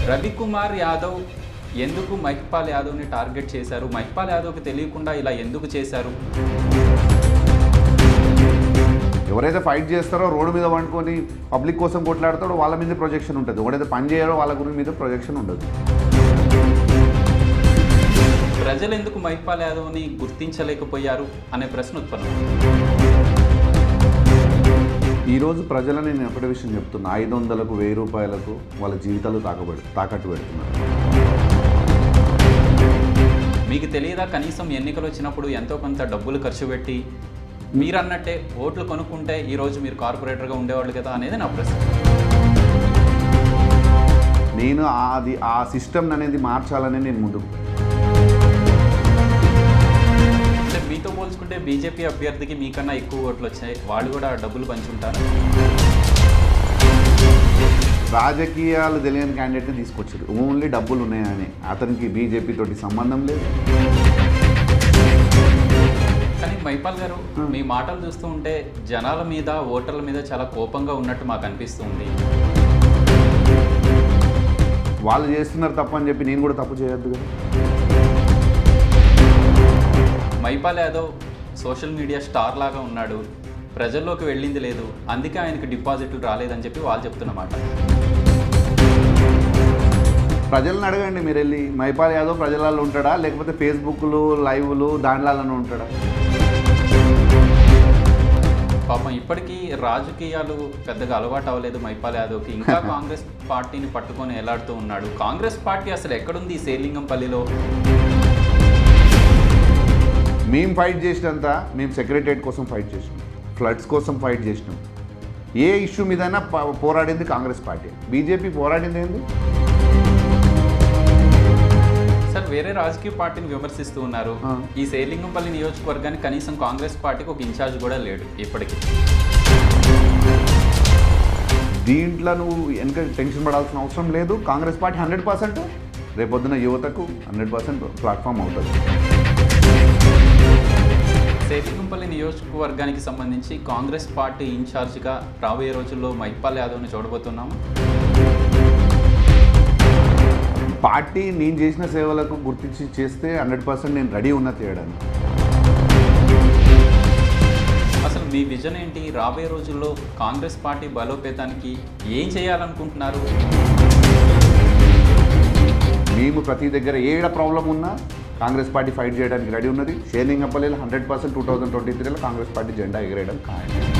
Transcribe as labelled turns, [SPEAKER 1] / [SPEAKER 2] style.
[SPEAKER 1] రవికుమార్ యాదవ్ ఎందుకు మహిపాల్ యాదవ్ని టార్గెట్ చేశారు మహిపాల్ యాదవ్కి తెలియకుండా ఇలా ఎందుకు చేశారు
[SPEAKER 2] ఎవరైతే ఫైట్ చేస్తారో రోడ్డు మీద వండుకొని పబ్లిక్ కోసం కొట్లాడతాడో వాళ్ళ మీద ప్రొజెక్షన్ ఉంటుంది ఎవరైతే పని చేయరో వాళ్ళ గురి మీద ప్రొజెక్షన్ ఉండదు
[SPEAKER 1] ప్రజలు ఎందుకు మహిపాల్ యాదవ్ని గుర్తించలేకపోయారు అనే ప్రశ్న ఉత్పన్నం
[SPEAKER 2] ఈరోజు ప్రజలని నేను ఒకటే విషయం చెప్తున్నా ఐదు వందలకు వెయ్యి రూపాయలకు వాళ్ళ జీవితాలు తాకబడి తాకట్టు పెడుతున్నారు
[SPEAKER 1] మీకు తెలియదా కనీసం ఎన్నికలు వచ్చినప్పుడు ఎంతో కొంత డబ్బులు ఖర్చు పెట్టి మీరు అన్నట్టే ఓట్లు కొనుక్కుంటే ఈరోజు మీరు కార్పొరేటర్గా ఉండేవాళ్ళు కదా అనేది నా ప్రశ్న
[SPEAKER 2] నేను అది ఆ సిస్టమ్ అనేది మార్చాలని నేను ముందుకు
[SPEAKER 1] అంటే మీతో పోల్చుకుంటే బీజేపీ అభ్యర్థికి మీకన్నా ఎక్కువ ఓట్లు వచ్చాయి వాళ్ళు కూడా డబ్బులు పంచుంటారు
[SPEAKER 2] రాజకీయాలు తెలియని క్యాండిడేట్ని తీసుకొచ్చారు ఓన్లీ డబ్బులు ఉన్నాయని అతనికి బీజేపీ తోటి సంబంధం లేదు
[SPEAKER 1] కానీ మైపాల్ గారు మీ మాటలు చూస్తూ ఉంటే జనాల మీద ఓటర్ల మీద చాలా కోపంగా ఉన్నట్టు మాకు అనిపిస్తుంది
[SPEAKER 2] వాళ్ళు చేస్తున్నారు తప్పు అని చెప్పి నేను కూడా తప్పు చేయొద్దు కదా
[SPEAKER 1] Maipal Yadav social media star లాగా ఉన్నాడు ప్రజల్లోకి వెళ్ళింది లేదు అందుకే ఆయనకి డిపాజిట్లు రాలేదని చెప్పి వాళ్ళు చెప్తున్నమాట
[SPEAKER 2] ప్రజలను అడగండి మీరు వెళ్ళి మైపాల్ యాదవ్ ప్రజలలో ఉంటాడా లేకపోతే ఫేస్బుక్లు లైవ్లు దాంట్లలో ఉంటాడా
[SPEAKER 1] పాపం ఇప్పటికీ రాజకీయాలు పెద్దగా అలవాటు అవ్వలేదు మైపాల్ యాదవ్కి ఇంకా కాంగ్రెస్ పార్టీని పట్టుకొని ఎలాడుతూ ఉన్నాడు కాంగ్రెస్ పార్టీ అసలు ఎక్కడుంది ఈ సేలింగంపల్లిలో
[SPEAKER 2] మేము ఫైట్ చేసినంత మేము సెక్రటరియట్ కోసం ఫైట్ చేసినాం ఫ్లడ్స్ కోసం ఫైట్ చేసినాం ఏ ఇష్యూ మీదైనా ప- పోరాడింది కాంగ్రెస్ పార్టీ బీజేపీ పోరాడింది ఏంది
[SPEAKER 1] సార్ వేరే రాజకీయ పార్టీని విమర్శిస్తూ ఉన్నారు
[SPEAKER 2] ఆ.
[SPEAKER 1] ఈ సేలింగంపల్లి నియోజకవర్గానికి కనీసం కాంగ్రెస్ పార్టీకి ఒక ఇన్ఛార్జ్ కూడా లేడు ఇప్పటికీ
[SPEAKER 2] దీంట్లో నువ్వు వెనక టెన్షన్ పడాల్సిన అవసరం లేదు కాంగ్రెస్ పార్టీ హండ్రెడ్ పర్సెంట్ రేపొద్దున యువతకు హండ్రెడ్ పర్సెంట్ ప్లాట్ఫామ్ అవుతుంది
[SPEAKER 1] సేలింగంపల్లి నియోజకవర్గానికి సంబంధించి కాంగ్రెస్ పార్టీ ఇన్ఛార్జిగా రాబోయే రోజుల్లో మైపాల్ యాదవ్ని చూడబోతున్నాము
[SPEAKER 2] పార్టీ నేను చేసిన సేవలకు గుర్తించి చేస్తే హండ్రెడ్ పర్సెంట్ నేను రెడీ ఉన్నా చేయడానికి
[SPEAKER 1] అసలు మీ విజన్ ఏంటి రాబోయే రోజుల్లో కాంగ్రెస్ పార్టీ బలోపేతానికి ఏం చేయాలనుకుంటున్నారు
[SPEAKER 2] మేము ప్రతి దగ్గర ఏడ ప్రాబ్లం ఉన్నా కాంగ్రెస్ పార్టీ ఫైట్ చేయడానికి రెడీ ఉన్నది షేరింగ్ అప్పలేదు hundred percent two thousand twenty త్రీలో కాంగ్రెస్ పార్టీ జెండా ఎగరేయడం ఖాయం